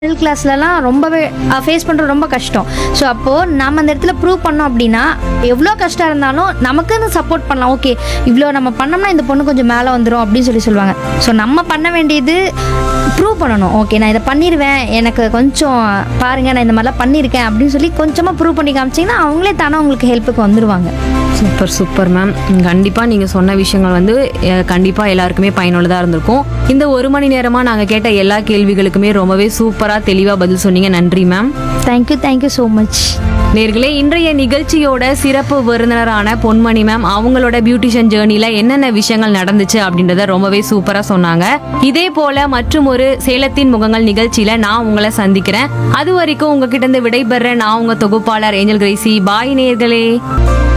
middle கிளாஸ்லலாம் ரொம்பவே face பண்ணுறது ரொம்ப கஷ்டம் ஸோ அப்போது நம்ம அந்த இடத்துல ப்ரூவ் பண்ணோம் அப்படின்னா எவ்வளோ கஷ்டம் இருந்தாலும் நமக்குன்னு சப்போர்ட் பண்ணலாம் ஓகே இவ்வளோ நம்ம பண்ணோம்னா இந்த பொண்ணு கொஞ்சம் மேலே வந்துடும் அப்படின்னு சொல்லி சொல்லுவாங்க ஸோ நம்ம பண்ண வேண்டியது ப்ரூவ் பண்ணணும் ஓகே நான் இதை பண்ணிடுவேன் எனக்கு கொஞ்சம் பாருங்க நான் இந்த மாதிரிலாம் பண்ணியிருக்கேன் அப்படின்னு சொல்லி கொஞ்சமாக ப்ரூவ் பண்ணி காமிச்சிங்கன்னா அவங்களே தானே உங்களுக்கு ஹெல்ப்புக்கு வந்துடுவாங்க சூப்பர் சூப்பர் மேம் கண்டிப்பாக நீங்கள் சொன்ன விஷயங்கள் வந்து கண்டிப்பாக எல்லாருக்குமே பயனுள்ளதாக இருந்திருக்கும் இந்த ஒரு மணி நேரமாக நாங்கள் கேட்ட எல்லா கேள்விகளுக்குமே ரொம்பவே சூப்பராக தெளிவாக பதில் சொன்னீங்க நன்றி ma'am thank you thank you so much நேர்களே இன்றைய நிகழ்ச்சியோட சிறப்பு விருந்தினரான பொன்மணி மேம் அவங்களோட பியூட்டிஷியன் ஜேர்னில என்னென்ன விஷயங்கள் நடந்துச்சு அப்படின்றத ரொம்பவே சூப்பரா சொன்னாங்க இதே போல மற்றும் ஒரு சேலத்தின் முகங்கள் நிகழ்ச்சியில நான் உங்களை சந்திக்கிறேன் அது வரைக்கும் உங்ககிட்ட இருந்து விடைபெற நான் உங்க தொகுப்பாளர் ஏஞ்சல் கிரேசி பாய் நேர்களே